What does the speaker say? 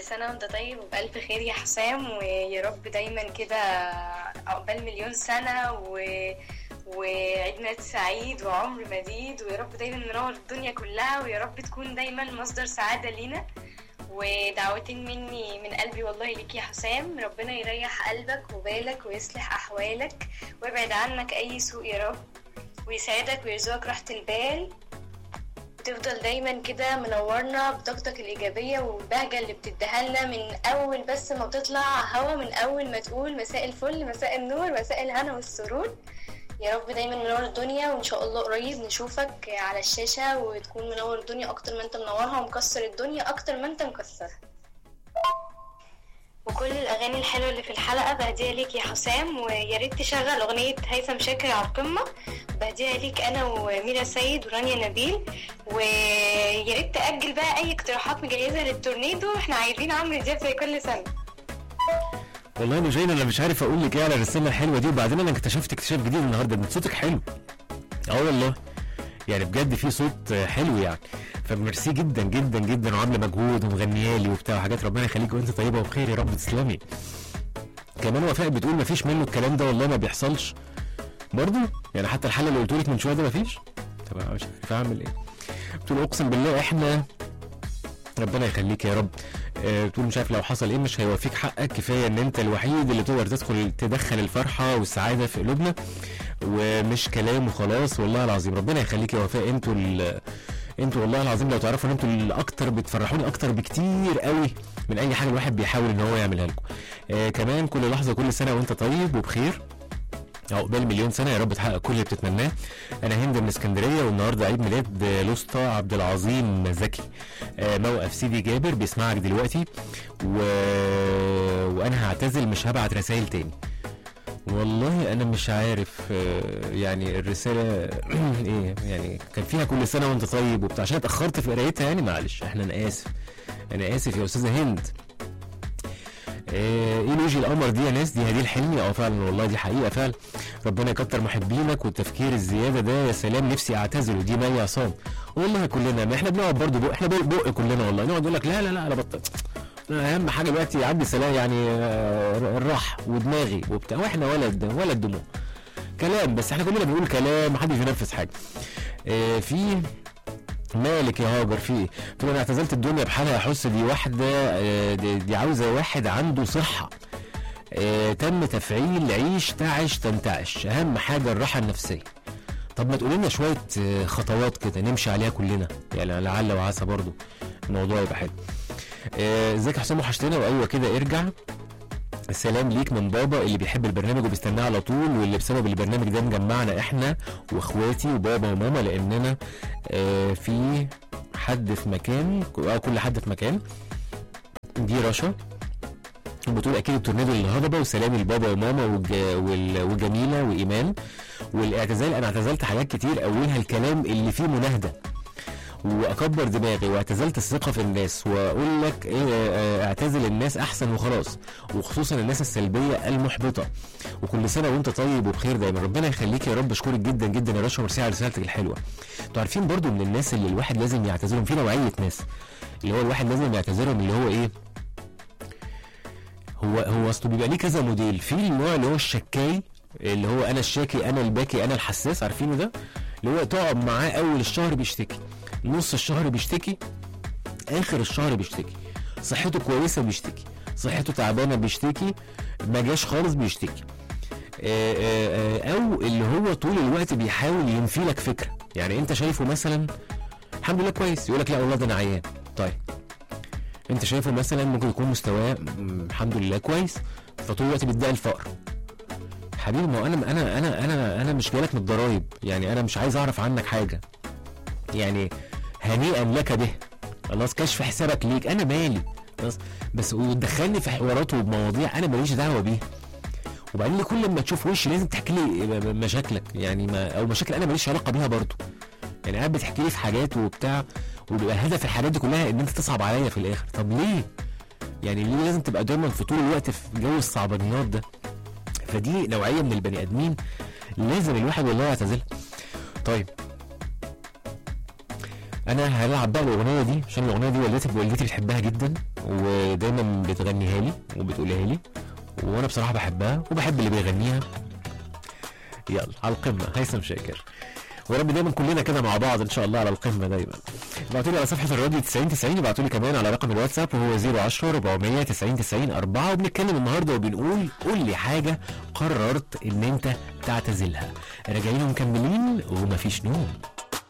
سنة وانت طيب وبألف خير يا حسام ويا رب دايما كده عقبال مليون سنة و... وعيد ميلاد سعيد وعمر مديد ويا رب دايما منور الدنيا كلها ويا رب تكون دايما مصدر سعادة لينا ودعوتين مني من قلبي والله ليك يا حسام ربنا يريح قلبك وبالك ويصلح أحوالك ويبعد عنك أي سوء يا رب ويسعدك ويرزقك راحة البال تفضل دايما كده منورنا بطاقتك الإيجابية والبهجة اللي بتديها لنا من أول بس ما بتطلع هوا من أول ما تقول مساء الفل مساء النور مساء الهنا والسرور يا رب دايما منور الدنيا وإن شاء الله قريب نشوفك على الشاشة وتكون منور الدنيا أكتر ما أنت منورها ومكسر الدنيا أكتر ما أنت مكسرها وكل الأغاني الحلوة اللي في الحلقة بهديها ليك يا حسام ويا ريت تشغل أغنية هيثم شاكر على القمة بهديها ليك أنا وميرا سيد ورانيا نبيل ويا ريت تأجل بقى أي اقتراحات مجهزة للتورنيدو احنا عايزين عمرو دياب زي كل سنة والله يا نجين انا مش عارف اقول لك ايه على الرساله الحلوه دي وبعدين انا اكتشفت اكتشاف جديد النهارده ان صوتك حلو اه والله يعني بجد في صوت حلو يعني فميرسي جدا جدا جدا وعامله مجهود ومغنيه لي وبتاع وحاجات ربنا يخليك وانت طيبه وبخير يا رب تسلمي كمان وفاء بتقول مفيش منه الكلام ده والله ما بيحصلش برضه يعني حتى الحل اللي قلت لك من شويه ده مفيش طب أنا مش عارف اعمل ايه بتقول اقسم بالله احنا ربنا يخليك يا رب آه، بتقول مش عارف لو حصل ايه مش هيوفيك حقك كفايه ان انت الوحيد اللي تقدر تدخل تدخل الفرحه والسعاده في قلوبنا ومش كلام وخلاص والله العظيم ربنا يخليك يا وفاء انتوا ال- انتوا والله العظيم لو تعرفوا ان انتوا الاكتر بتفرحوني اكتر بكتير قوي من اي حاجه الواحد بيحاول ان هو يعملها لكم آه كمان كل لحظه كل سنه وانت طيب وبخير عقبال مليون سنه يا رب تحقق كل اللي بتتمناه انا هند من اسكندريه والنهارده عيد ميلاد لوسطى عبد العظيم زكي آه، موقف سيدي جابر بيسمعك دلوقتي و... وانا هعتزل مش هبعت رسائل تاني والله انا مش عارف آه، يعني الرساله ايه يعني كان فيها كل سنه وانت طيب وبتاع عشان اتاخرت في قرايتها يعني معلش احنا انا اسف انا اسف يا استاذه هند آه، ايه لوجي القمر دي يا ناس دي هدي الحلمي اه فعلا والله دي حقيقه فعلا ربنا يكتر محبينك والتفكير الزياده ده يا سلام نفسي اعتزل ودي مي عصام والله كلنا ما احنا بنقعد برضه بق احنا بق, بق كلنا والله نقعد نقول لك لا لا لا انا بطل اهم حاجه دلوقتي يعدي سلام يعني آه، الراحه ودماغي وبتاع واحنا ولد ولد دموع كلام بس احنا كلنا بنقول كلام محدش بينفذ حاجه آه، في مالك يا هاجر في ايه؟ تقول انا اعتزلت الدنيا بحالها يا حس دي واحده آه، دي, دي عاوزه واحد عنده صحه آه، تم تفعيل عيش تعش تنتعش اهم حاجه الراحه النفسيه طب ما تقول لنا شويه آه، خطوات كده نمشي عليها كلنا يعني لعل وعسى برضو الموضوع يبقى حلو آه، ازيك يا حسام وحشتنا وايوه كده ارجع السلام ليك من بابا اللي بيحب البرنامج وبيستناه على طول واللي بسبب البرنامج ده مجمعنا احنا واخواتي وبابا وماما لاننا آه، في حد في مكان اه كل حد في مكان دي رشا بتقول اكيد التورنيدو الهضبه وسلامي لبابا وماما وج... وال... وجميله وايمان والاعتزال انا اعتزلت حاجات كتير اولها الكلام اللي فيه مناهده واكبر دماغي واعتزلت الثقه في الناس واقول لك ايه آه، اعتزل الناس احسن وخلاص وخصوصا الناس السلبيه المحبطه وكل سنه وانت طيب وبخير دايما ربنا يخليك يا رب اشكرك جدا جدا يا رشا وميرسي على رسالتك الحلوه انتوا عارفين برضو من الناس اللي الواحد لازم يعتذرهم في نوعيه ناس اللي هو الواحد لازم يعتذرهم اللي هو ايه هو هو اصله بيبقى ليه كذا موديل في النوع اللي هو الشكاي اللي هو انا الشاكي انا الباكي انا الحساس عارفينه ده اللي هو تقعد معاه اول الشهر بيشتكي نص الشهر بيشتكي اخر الشهر بيشتكي صحته كويسه بيشتكي صحته تعبانه بيشتكي ما جاش خالص بيشتكي آه، آه، آه، او اللي هو طول الوقت بيحاول ينفي لك فكره يعني انت شايفه مثلا الحمد لله كويس يقول لك لا والله ده انا عيان طيب انت شايفه مثلا ممكن يكون مستواه م- الحمد لله كويس فطول الوقت بيدعي الفقر حبيبي ما هو انا انا انا انا انا مش جايلك من الضرايب يعني انا مش عايز اعرف عنك حاجه يعني هنيئا لك به خلاص كشف حسابك ليك انا مالي خلاص بس وتدخلني في حوارات ومواضيع انا ماليش دعوه بيها وبعدين كل ما تشوف وشي لازم تحكي لي م- مشاكلك يعني ما او مشاكل انا ماليش علاقه بيها برضو يعني قاعد بتحكي لي في حاجات وبتاع وبيبقى هدف الحاجات دي كلها ان انت تصعب عليا في الاخر طب ليه يعني ليه لازم تبقى دايما في طول الوقت في جو الصعبانيات ده فدي نوعيه من البني ادمين لازم الواحد والله يعتزلها طيب انا هلعب بقى الاغنيه دي عشان الاغنيه دي والدتي والدتي بتحبها جدا ودايما بتغنيها لي وبتقولها لي وانا بصراحه بحبها وبحب اللي بيغنيها يلا على القمه هيثم شاكر ويا رب دايما كلنا كده مع بعض ان شاء الله على القمه دايما ابعتوا لي على صفحه الراديو 90 90 ابعتوا لي كمان على رقم الواتساب وهو 010 400 90 90 4 وبنتكلم النهارده وبنقول قول لي حاجه قررت ان انت تعتزلها راجعين ومكملين ومفيش نوم